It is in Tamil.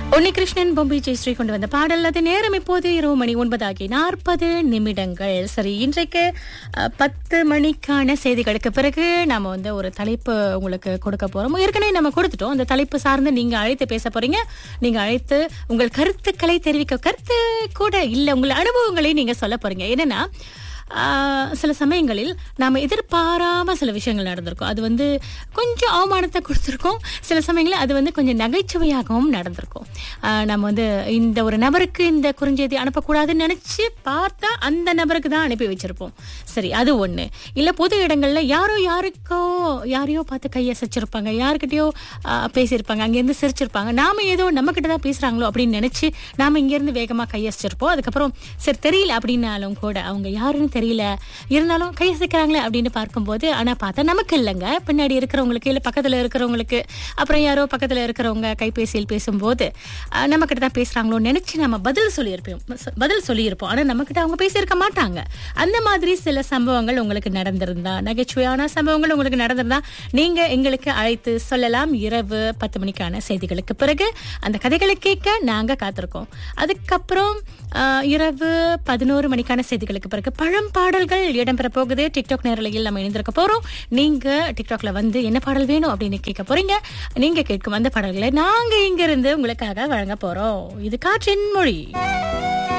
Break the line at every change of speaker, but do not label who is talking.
உன்னிகிருஷ்ணன் பொம்பை ஜெயஸ்ரீ கொண்டு வந்த பாடல் அது நேரம் இப்போது இரவு மணி ஒன்பதாகி நாற்பது நிமிடங்கள் சரி இன்றைக்கு அஹ், பத்து மணிக்கான செய்திகளுக்கு பிறகு நாம வந்து ஒரு தலைப்பு உங்களுக்கு கொடுக்க போறோம் ஏற்கனவே நம்ம கொடுத்துட்டோம் அந்த தலைப்பு சார்ந்து நீங்க அழைத்து பேச போறீங்க நீங்க அழைத்து உங்கள் கருத்துக்களை தெரிவிக்க கருத்து கூட இல்ல உங்கள் அனுபவங்களை நீங்க சொல்ல போறீங்க என்னன்னா ஆஹ் சில சமயங்களில் நாம் எதிர்பாராம சில விஷயங்கள் நடந்திருக்கும் அது வந்து கொஞ்சம் அவமானத்தை கொடுத்துருக்கோம் சில சமயங்களில் அது வந்து கொஞ்சம் நகைச்சுவையாகவும் நடந்திருக்கும் ஆஹ் நம்ம வந்து இந்த ஒரு நபருக்கு இந்த குறுஞ்செய்தி அனுப்பக்கூடாதுன்னு நினைச்சு பார்த்தா அந்த நபருக்கு தான் அனுப்பி வச்சிருப்போம் சரி அது ஒண்ணு இல்ல பொது இடங்கள்ல யாரோ யாருக்கோ யாரையோ பார்த்து கையசைச்சிருப்பாங்க யாருக்கிட்டயோ ஆஹ் பேசியிருப்பாங்க அங்கேருந்து சிரிச்சிருப்பாங்க நாம ஏதோ நம்ம கிட்ட தான் பேசுறாங்களோ அப்படின்னு நினைச்சு நாம இங்கிருந்து வேகமா கையசிச்சிருப்போம் அதுக்கப்புறம் சரி தெரியல அப்படின்னாலும் கூட அவங்க யாருன்னு தெரியல இருந்தாலும் கையசைக்கிறாங்களே அப்படின்னு பார்க்கும்போது ஆனா பார்த்தா நமக்கு இல்லைங்க பின்னாடி இருக்கிறவங்களுக்கு இல்ல பக்கத்துல இருக்கிறவங்களுக்கு அப்புறம் யாரோ பக்கத்துல இருக்கிறவங்க கைபேசியில் பேசும்போது ஆஹ் நம்ம கிட்ட தான் பேசுறாங்களோ நினைச்சு நம்ம பதில் சொல்லியிருப்போம் ச- பதில் சொல்லியிருப்போம் ஆனா நம்ம கிட்ட அவங்க பேசியிருக்க மாட்டாங்க அந்த மாதிரி சில சம்பவங்கள் உங்களுக்கு நடந்திருந்தா நகைச்சுவையான சம்பவங்கள் உங்களுக்கு நடந்திருந்தா நீங்க எங்களுக்கு அழைத்து சொல்லலாம் இரவு பத்து மணிக்கான செய்திகளுக்கு பிறகு அந்த கதைகளை கேட்க நாங்க காத்திருக்கோம் அதுக்கப்புறம் ஆஹ், இரவு பதினோரு மணிக்கான செய்திகளுக்கு பிறகு பழம் பாடல்கள் இடம்பெற போகுது டிக்டாக் நேரலையில் நம்ம இணைந்திருக்க போறோம் நீங்க டிக்டாக்ல வந்து என்ன பாடல் வேணும் அப்படின்னு கேட்க போறீங்க நீங்க கேட்கும் அந்த பாடல்களை நாங்க இங்க இருந்து உங்களுக்காக வழங்க போறோம் இது காற்றின் மொழி